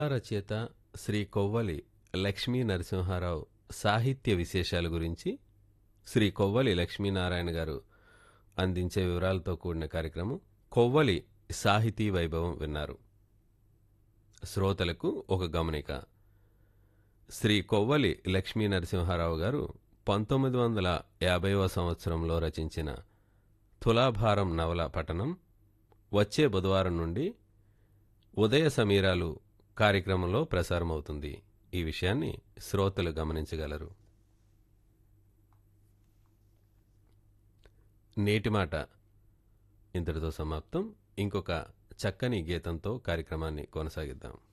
రచయిత శ్రీ కొవ్వలి లక్ష్మీ నరసింహారావు సాహిత్య విశేషాల గురించి శ్రీ కొవ్వలి లక్ష్మీనారాయణ గారు అందించే వివరాలతో కూడిన కార్యక్రమం కొవ్వలి సాహితీ వైభవం విన్నారు శ్రోతలకు ఒక గమనిక శ్రీ కొవ్వలి లక్ష్మీ నరసింహారావు గారు పంతొమ్మిది వందల యాభైవ సంవత్సరంలో రచించిన తులాభారం నవల పఠనం వచ్చే బుధవారం నుండి ఉదయ సమీరాలు కార్యక్రమంలో ప్రసారమవుతుంది ఈ విషయాన్ని శ్రోతలు గమనించగలరు నేటి మాట ఇంతటితో సమాప్తం ఇంకొక చక్కని గీతంతో కార్యక్రమాన్ని కొనసాగిద్దాం